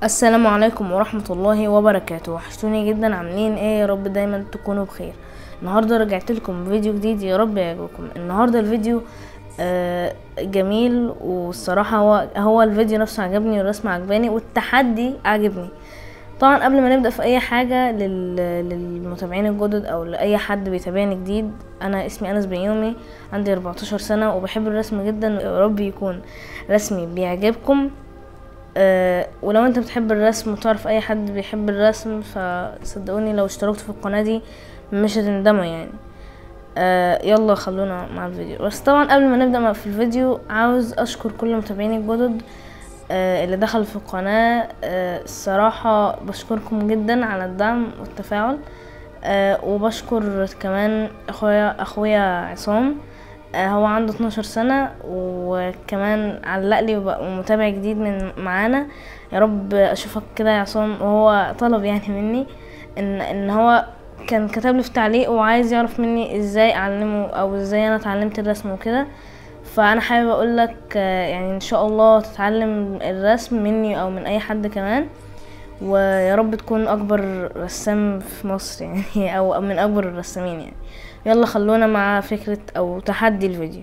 السلام عليكم ورحمة الله وبركاته وحشتوني جدا عاملين ايه يا رب دايما تكونوا بخير النهاردة رجعت لكم فيديو جديد يا رب يعجبكم النهاردة الفيديو آه جميل والصراحة هو هو الفيديو نفسه عجبني والرسمة عجباني والتحدي عجبني طبعا قبل ما نبدأ في اي حاجة لل... للمتابعين الجدد او لاي حد بيتابعني جديد انا اسمي انس بيومي عندي 14 سنة وبحب الرسم جدا يا رب يكون رسمي بيعجبكم أه ولو انت بتحب الرسم وتعرف اي حد بيحب الرسم فصدقوني لو اشتركت في القناة دي مش هتندموا يعني أه يلا خلونا مع الفيديو بس طبعا قبل ما نبدأ في الفيديو عاوز اشكر كل متابعيني الجدد أه اللي دخلوا في القناة أه الصراحة بشكركم جدا على الدعم والتفاعل أه وبشكر كمان اخويا اخويا عصام هو عنده 12 سنة وكمان علق لي ومتابع جديد من معانا يا رب اشوفك كده يا عصام وهو طلب يعني مني ان ان هو كان كتب لي في تعليق وعايز يعرف مني ازاي اعلمه او ازاي انا اتعلمت الرسم وكده فانا حابب اقول لك يعني ان شاء الله تتعلم الرسم مني او من اي حد كمان ويا رب تكون اكبر رسام في مصر يعني او من اكبر الرسامين يعني يلا خلونا مع فكرة او تحدي الفيديو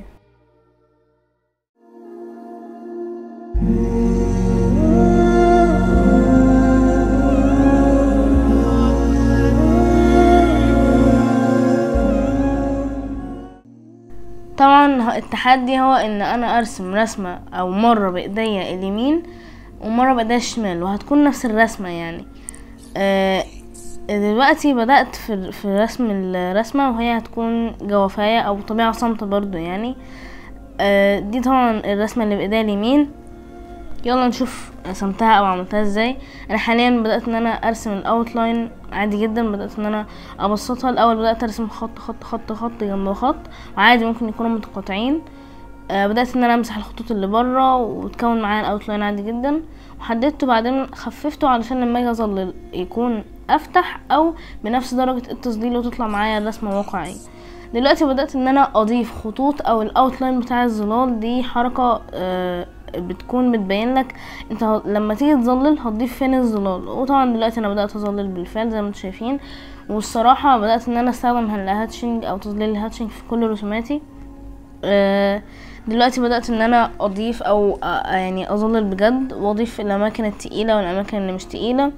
طبعا التحدي هو ان انا ارسم رسمة او مرة بايديا اليمين ومرة بايديا الشمال وهتكون نفس الرسمة يعني آه دلوقتي بدأت في, في رسم الرسمة وهي هتكون جوافاية أو طبيعة صامتة برضو يعني آه دي طبعا الرسمة اللي بإيديا اليمين يلا نشوف رسمتها أو عملتها ازاي أنا حاليا بدأت إن أنا أرسم الأوتلاين عادي جدا بدأت إن أنا أبسطها الأول بدأت أرسم خط خط خط خط جنب خط وعادي ممكن يكونوا متقاطعين آه بدأت إن أنا أمسح الخطوط اللي برا وتكون معايا الأوتلاين عادي جدا وحددته بعدين خففته علشان لما أجي أظلل يكون افتح او بنفس درجة التظليل وتطلع معايا الرسمة واقعية دلوقتي بدأت ان انا اضيف خطوط او الاوتلاين بتاع الظلال دي حركة آه بتكون بتبين لك انت لما تيجي تظلل هتضيف فين الظلال وطبعا دلوقتي انا بدأت اظلل بالفعل زي ما انتم شايفين والصراحة بدأت ان انا استخدم الهاتشنج او تظليل الهاتشنج في كل رسوماتي آه دلوقتي بدأت ان انا اضيف او آه يعني اظلل بجد واضيف الاماكن التقيلة والاماكن اللي مش تقيلة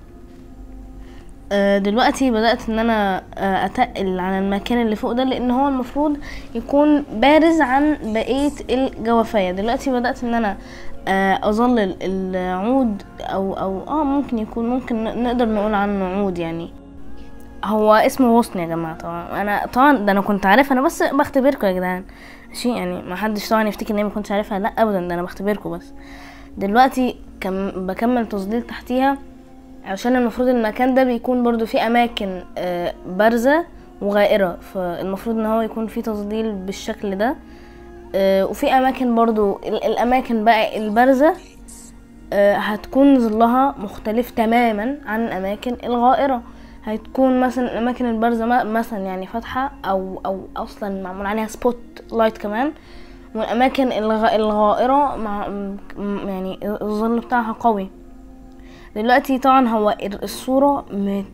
دلوقتي بدأت ان انا اتقل على المكان اللي فوق ده لان هو المفروض يكون بارز عن بقية الجوافية دلوقتي بدأت ان انا اظلل العود او او اه ممكن يكون ممكن نقدر نقول عنه عود يعني هو اسمه غصن يا جماعة طبعا انا طبعا ده انا كنت عارفها انا بس بختبركم يا جدعان ماشي يعني ما حدش طبعا يفتكر ان انا ما كنتش عارفها لا ابدا ده انا بختبركم بس دلوقتي كم بكمل تظليل تحتيها عشان المفروض المكان ده بيكون برضو فيه اماكن بارزة وغائرة فالمفروض ان هو يكون فيه تظليل بالشكل ده وفي اماكن برضو الاماكن بقى البارزة هتكون ظلها مختلف تماما عن الاماكن الغائرة هتكون مثلا الاماكن البارزة مثلا يعني فاتحة او او اصلا معمول عليها سبوت لايت كمان والاماكن الغائرة مع يعني الظل بتاعها قوي دلوقتي طبعا هو الصورة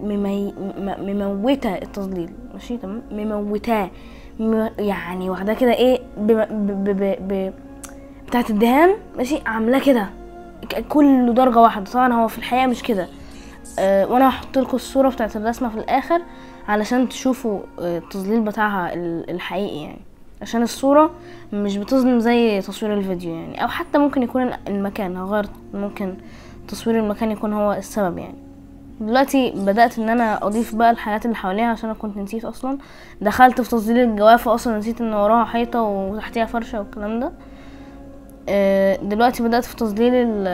مموتة التظليل ماشي تمام مموتاه يعني واخداه كده ايه ب ب ب ب بتاعت الدهان ماشي عاملاه كده كل درجة واحدة طبعا هو في الحقيقة مش كده أه وانا هحط لكم الصورة بتاعت الرسمة في الاخر علشان تشوفوا التظليل بتاعها الحقيقي يعني عشان الصورة مش بتظلم زي تصوير الفيديو يعني او حتى ممكن يكون المكان هغير ممكن تصوير المكان يكون هو السبب يعني دلوقتي بدأت ان انا اضيف بقى الحاجات اللي حواليها عشان انا كنت نسيت اصلا دخلت في تظليل الجوافة اصلا نسيت ان وراها حيطة وتحتيها فرشة والكلام ده دلوقتي بدأت في تظليل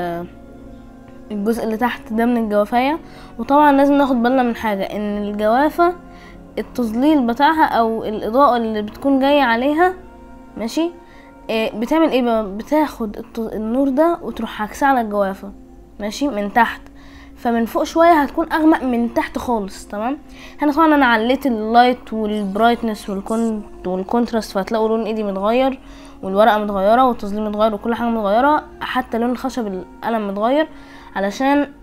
الجزء اللي تحت ده من الجوافية وطبعا لازم ناخد بالنا من حاجة ان الجوافة التظليل بتاعها او الاضاءة اللي بتكون جاية عليها ماشي بتعمل ايه بقى بتاخد النور ده وتروح عكسها على الجوافة ماشي من تحت فمن فوق شويه هتكون اغمق من تحت خالص تمام هنا طبعا انا عليت اللايت والبرايتنس والكون والكونتراست فهتلاقوا لون ايدي متغير والورقه متغيره والتظليل متغير وكل حاجه متغيره حتى لون خشب القلم متغير علشان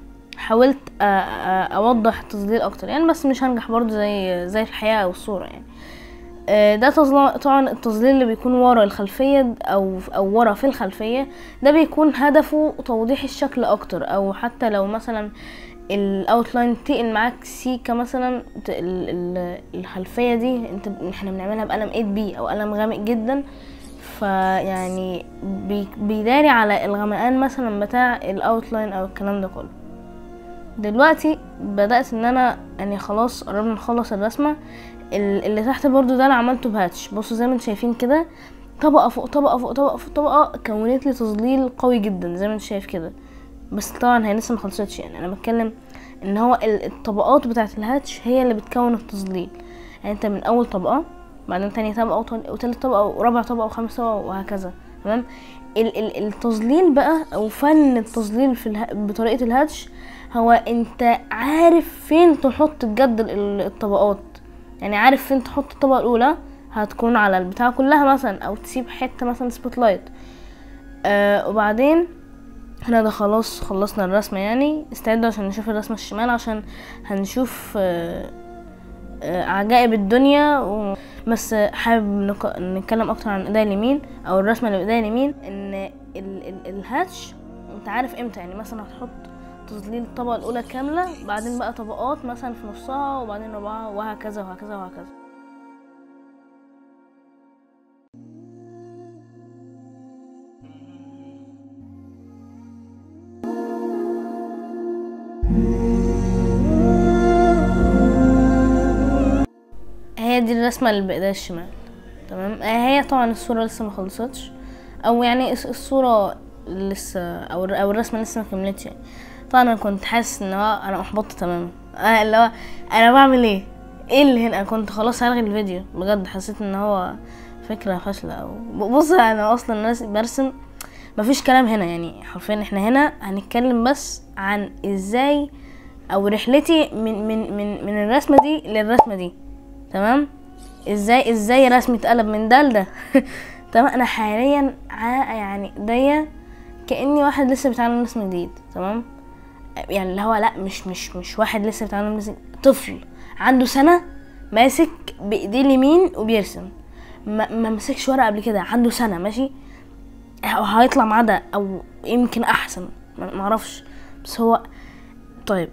حاولت أ- أ- اوضح التظليل اكتر يعني بس مش هنجح برضو زي زي في الحقيقه او الصوره يعني آه، ده تظل- طبعا التظليل اللي بيكون ورا الخلفية او او ورا في الخلفية ده بيكون هدفه توضيح الشكل اكتر او حتى لو مثلا الاوتلاين تقل معاك سيكا مثلا ت- ال- ال- الخلفية دي انت احنا بنعملها بقلم 8 بي او قلم غامق جدا فيعني بي- بيداري على الغمقان مثلا بتاع الاوتلاين او الكلام ده كله دلوقتي بدأت ان انا يعني خلاص قربنا نخلص الرسمة ال- اللي تحت برضو ده انا عملته بهاتش بصوا زي ما انتم شايفين كده طبقة فوق طبقة فوق طبقة فوق طبقة كونت لي تظليل قوي جدا زي ما انت شايف كده بس طبعا هي لسه مخلصتش يعني انا بتكلم ان هو ال- الطبقات بتاعة الهاتش هي اللي بتكون التظليل يعني انت من اول طبقة بعدين تاني طبقة وتال- وتالت طبقة ورابع طبقة وخامس طبقة وهكذا تمام ال- ال- التظليل بقى او فن التظليل في اله... بطريقة الهاتش هو انت عارف فين تحط بجد ال- الطبقات يعني عارف فين تحط الطبقة الأولى هتكون على البتاع كلها مثلا أو تسيب حتة مثلا سبوت لايت آه وبعدين احنا ده خلاص خلصنا الرسمة يعني استعدوا عشان نشوف الرسمة الشمال عشان هنشوف آه آه عجائب الدنيا و... بس آه، حابب نك... نتكلم اكتر عن ايديا اليمين او الرسمة اللي بايديا اليمين ان ال... ال... الهاتش انت عارف امتى يعني مثلا هتحط تظليل الطبقة الأولى كاملة بعدين بقى طبقات مثلا في نصها وبعدين ربعها وهكذا وهكذا وهكذا هي دي الرسمة اللي بإيديا الشمال تمام آه هي طبعا الصورة لسه ما خلصتش او يعني الص- الصورة لسه او الر- او الرسمة لسه ما كملتش يعني طبعا انا كنت حاسس ان هو انا احبطت تماما آه اللي هو انا بعمل ايه ايه اللي هنا انا كنت خلاص هلغي الفيديو بجد حسيت ان هو فكرة فاشلة او بص انا اصلا ناس برسم مفيش كلام هنا يعني حرفيا احنا هنا هنتكلم بس عن ازاي او رحلتي من من من من الرسمة دي للرسمة دي تمام ازاي ازاي رسمي اتقلب من ده لده تمام انا حاليا ع- يعني ايديا كاني واحد لسه بيتعلم رسم جديد تمام يعني اللي هو لا مش مش مش واحد لسه بيتعلم رسم طفل عنده سنه ماسك بايديه اليمين وبيرسم ما, ما مسكش ورقه قبل كده عنده سنه ماشي أو هيطلع معاه ده او يمكن احسن ما ما اعرفش بس هو طيب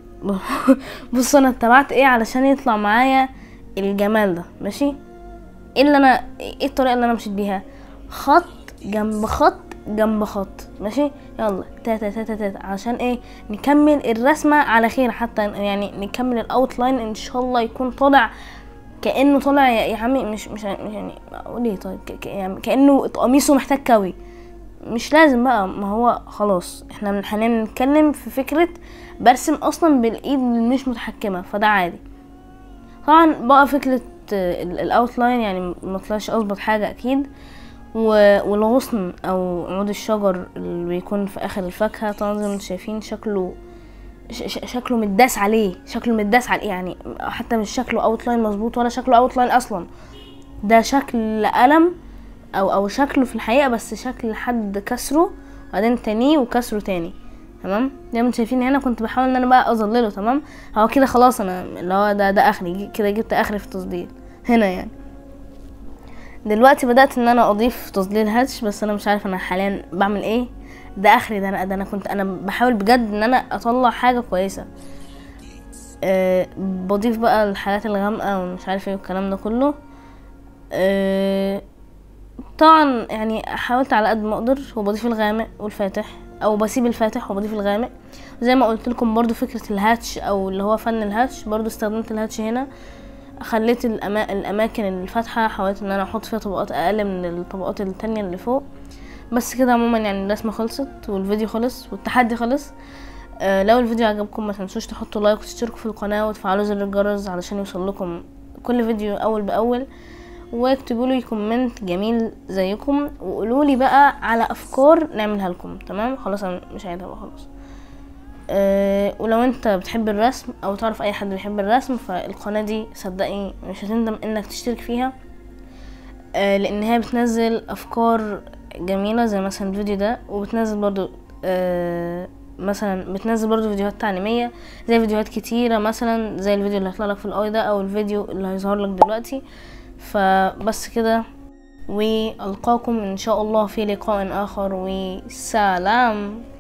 بص انا اتبعت ايه علشان يطلع معايا الجمال ده ماشي ايه اللي انا ايه الطريقه اللي انا مشيت بيها خط جنب خط جنب خط ماشي يلا تاتا تاتا تاتا عشان ايه نكمل الرسمه على خير حتى يعني نكمل الاوتلاين ان شاء الله يكون طالع كانه طالع يا يا عمي مش مش يعني اقول ايه طيب ك- ك- يعني كانه قميصه محتاج كوي مش لازم بقى ما هو خلاص احنا من حاليا نتكلم في فكره برسم اصلا بالايد اللي مش متحكمه فده عادي طبعا بقى فكرة الاوتلاين يعني ما طلعش اظبط حاجة اكيد و- والغصن او عود الشجر اللي بيكون في اخر الفاكهة طبعا زي ما انتم شايفين شكله ش- ش- شكله متداس عليه شكله متداس عليه يعني حتى مش شكله اوتلاين مظبوط ولا شكله اوتلاين اصلا ده شكل قلم او او شكله في الحقيقة بس شكل حد كسره بعدين تانيه وكسره تاني تمام زي ما انتم شايفين هنا كنت بحاول ان انا بقى اظلله تمام هو كده خلاص انا اللي هو ده ده اخري جي- كده جبت اخري في التظليل هنا يعني دلوقتي بدات ان انا اضيف تظليل هاتش بس انا مش عارف انا حاليا بعمل ايه ده اخري ده انا ده انا كنت انا بحاول بجد ان انا اطلع حاجه كويسه أه بضيف بقى الحاجات الغامقه ومش عارف ايه والكلام ده كله أه طبعا يعني حاولت على قد ما اقدر وبضيف الغامق والفاتح او بسيب الفاتح وبضيف الغامق زي ما قلت لكم برضو فكره الهاتش او اللي هو فن الهاتش برضو استخدمت الهاتش هنا خليت الأما... الاماكن الفاتحه حاولت ان انا احط فيها طبقات اقل من الطبقات التانية اللي فوق بس كده عموما يعني الرسمه خلصت والفيديو خلص والتحدي خلص آه لو الفيديو عجبكم ما تنسوش تحطوا لايك وتشتركوا في القناه وتفعلوا زر الجرس علشان يوصل لكم كل فيديو اول باول واكتبوا لي كومنت جميل زيكم وقولوا لي بقى على افكار نعملها لكم تمام خلاص انا مش عايزها بقى خلاص أه ولو انت بتحب الرسم او تعرف اي حد بيحب الرسم فالقناه دي صدقني مش هتندم انك تشترك فيها أه لان هي بتنزل افكار جميله زي مثلا الفيديو ده وبتنزل برضو أه مثلا بتنزل برضو فيديوهات تعليميه زي فيديوهات كتيره مثلا زي الفيديو اللي هيطلع لك في الاي ده او الفيديو اللي هيظهر لك دلوقتي فبس كده والقاكم ان شاء الله في لقاء اخر وسلام